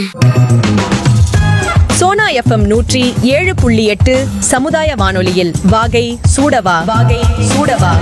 Sona FM நூற்றி ஏழு புள்ளி எட்டு சமுதாய வானொலியில் வாகை சூடவா வாகை சூடவா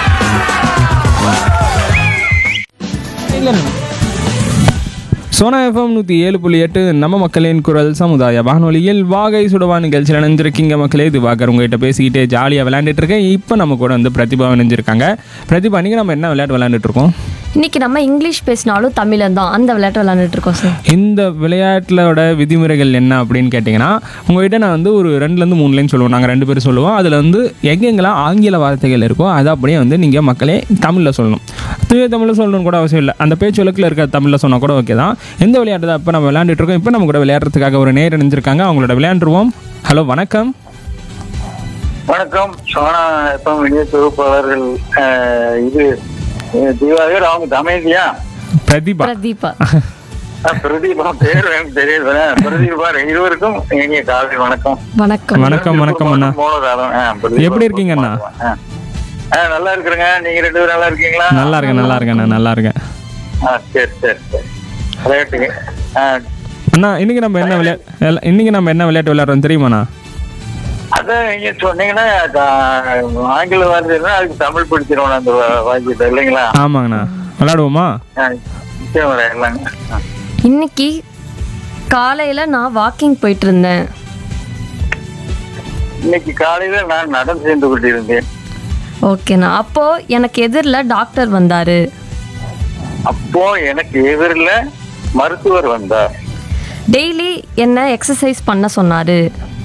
சோனா எஃப்எம் நூற்றி ஏழு புள்ளி எட்டு நம்ம மக்களின் குரல் சமுதாய வானொலியில் வாகை சுடவா நிகழ்ச்சியில் இணைஞ்சிருக்கீங்க மக்களே இது வாகர் உங்ககிட்ட பேசிக்கிட்டே ஜாலியாக விளையாண்டுட்டு இருக்கேன் இப்போ நம்ம கூட வந்து பிரதிபா இணைஞ்சிருக்காங்க பிரதிபா நீங்கள் நம்ம என்ன விளையாட்டு விளையாண்டுட்டு இருக்கோம் இன்னைக்கு நம்ம இங்கிலீஷ் பேசினாலும் தமிழன் தான் அந்த விளையாட்டு விளையாண்டுட்டு இருக்கோம் சார் இந்த விளையாட்டிலோட விதிமுறைகள் என்ன அப்படின்னு கேட்டிங்கன்னா உங்கள்கிட்ட நான் வந்து ஒரு ரெண்டுலேருந்து மூணு லைன் சொல்லுவோம் நாங்கள் ரெண்டு பேரும் சொல்லுவோம் அதில் வந்து எங்கெங்கெல்லாம் ஆங்கில வார்த்தைகள் இருக்கோ அதை அப்படியே வந்து நீங்கள் மக்களே தமிழில் சொல்லணும் தூய தமிழில் சொல்லணும்னு கூட அவசியம் இல்லை அந்த பேச்சு வழக்கில் இருக்க தமிழில் சொன்னால் கூட ஓகே தான் எந்த விளையாட்டு தான் இப்போ நம்ம விளையாண்டுட்டு இருக்கோம் இப்போ நம்ம கூட விளையாடுறதுக்காக ஒரு நேர் இணைஞ்சிருக்காங்க அவங்களோட விளையாண்டுருவோம் ஹலோ வணக்கம் வணக்கம் சோனா எஃப்எம் இணைய தொகுப்பாளர்கள் அஹ், இது அஹ், திவாகர் அவங்க தமேந்தியா பிரதிபா பிரதீபா அஹ், பிரதீபா பேர் எனக்கு தெரியுது பிரதீபா இருவருக்கும் இனிய காலை வணக்கம் வணக்கம் வணக்கம் வணக்கம் அண்ணா மூலதாரம் அஹ், பிரதீபா எப்படி இருக்கீங்க அண்ணா? அஹ். அஹ், நல்லா இருக்கிறேங்க நீங்க ரெண்டு பேரும் நல்லா இருக்கீங்களா நல்லா இருக்கேன் நல்லா இருக்கேன் அண்ணா நல்லா இருக்கேன் அஹ், சரி சரி சரி விளையாட்டுங்க அஹ், அண்ணா இன்னைக்கு நம்ம என்ன விளையாட்டு இன்னைக்கு நம்ம என்ன விளையாட்டு விளையாடுறோம் தெரியுமாண்ணா அதான் நீங்க சொன்னீங்கன்னா க- ஆங்கில வார்த்தைன்னா அதுக்கு தமிழ் பிடிச்சிருவோம் அந்த வா- வாக்கியத்தை இல்லைங்களா ஆமாங்கண்ணா விளையாடுவோமா அஹ், நிச்சயம் விளையாடலாங்க அஹ். இன்னைக்கு காலையில நான் வாக்கிங் போயிட்டு இருந்தேன் இன்னைக்கு காலையில நான் நடந்து சென்று கொண்டிருந்தேன் ஓகேண்ணா அப்போ எனக்கு எதிரில் டாக்டர் வந்தாரு அப்போ எனக்கு எதிரில் மருத்துவர் வந்தார் டெய்லி என்ன எக்ஸசைஸ் பண்ண சொன்னாரு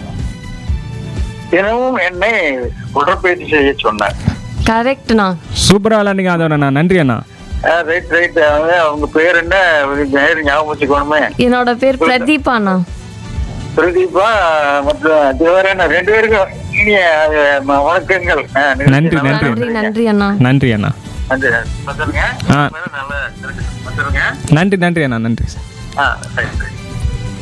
தினமும் என்னை உடற்பயிற்சி செய்ய சொன்னார் கரெக்ட்ண்ணா சூப்பராக விளையாண்டிங்க அதோட அண்ணா நன்றி அண்ணா ரைட் ரைட் அவங்க பேர் என்ன பேர் ஞாபகம் வச்சுக்கணுமே என்னோட பேர் பிரதீபாண்ணா பிரதீபா மற்றும் திவாரன் ரெண்டு பேருக்கும் இனிய அஹ், ம- வணக்கங்கள் அஹ், நன்றி, நன்றி. நன்றி நன்றி அண்ணா நன்றி அண்ணா நன்றி வந்துருங்க ஆ. நல்லா இருக்கு வந்துருங்க நன்றி நன்றி அண்ணா நன்றி ஆ ரைட் ரைட்